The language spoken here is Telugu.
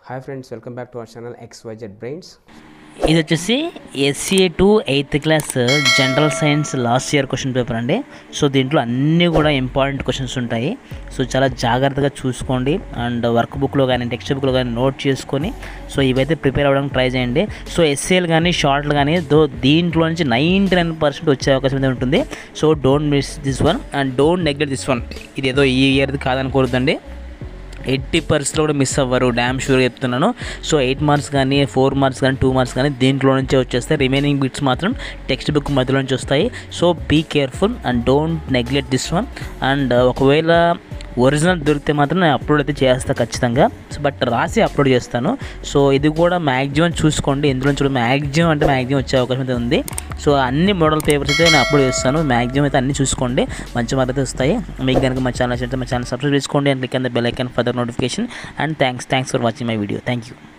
hi friends welcome back to our channel X Y Z brains ఇది వచ్చేసి ఎస్సీఏ two eighth class general science last year question paper అండి సో దీంట్లో అన్నీ కూడా ఇంపార్టెంట్ క్వశ్చన్స్ ఉంటాయి సో చాలా జాగ్రత్తగా చూసుకోండి అండ్ వర్క్ బుక్లో కానీ టెక్స్ట్ బుక్లో కానీ నోట్ చేసుకొని సో ఇవైతే ప్రిపేర్ అవ్వడానికి ట్రై చేయండి సో ఎస్ఏలు కానీ షార్ట్లు కానీ దో దీంట్లో నుంచి నైంటీ నైన్ పర్సెంట్ వచ్చే అవకాశం అయితే ఉంటుంది so don't miss this one and don't neglect this one ఇది ఏదో ఈ ఇయర్ది కాదనుకోవద్దండి ఎయిటీ పర్సెంట్లో కూడా మిస్ అవ్వరు డ్యామ్ షూర్ చెప్తున్నాను సో ఎయిట్ మార్క్స్ కానీ ఫోర్ మార్క్స్ కానీ టూ మార్క్స్ కానీ దీంట్లో నుంచే వచ్చేస్తాయి రిమైనింగ్ బిట్స్ మాత్రం టెక్స్ట్ బుక్ మధ్యలో నుంచి వస్తాయి so be careful and don't neglect this one and ఒకవేళ ఒరిజినల్ దొరికితే మాత్రం నేను అప్లోడ్ అయితే చేస్తాను ఖచ్చితంగా సో బట్ రాసి అప్లోడ్ చేస్తాను సో ఇది కూడా మ్యాక్సిమం చూసుకోండి ఇందులో చూడ మ్యాక్సిమం అంటే మ్యాక్సిమం వచ్చే అవకాశం అయితే ఉంది సో అన్ని మోడల్ పేపర్స్ అయితే నేను అప్లోడ్ చేస్తాను మ్యాక్సిమం అయితే అన్ని చూసుకోండి మంచి మార్క్ అయితే వస్తాయి మీకు కనుక మా ఛానల్ నచ్చితే మా ఛానల్ సబ్స్క్రైబ్ చేసుకోండి and click and bell icon for the notification and thanks thanks for watching my video thank you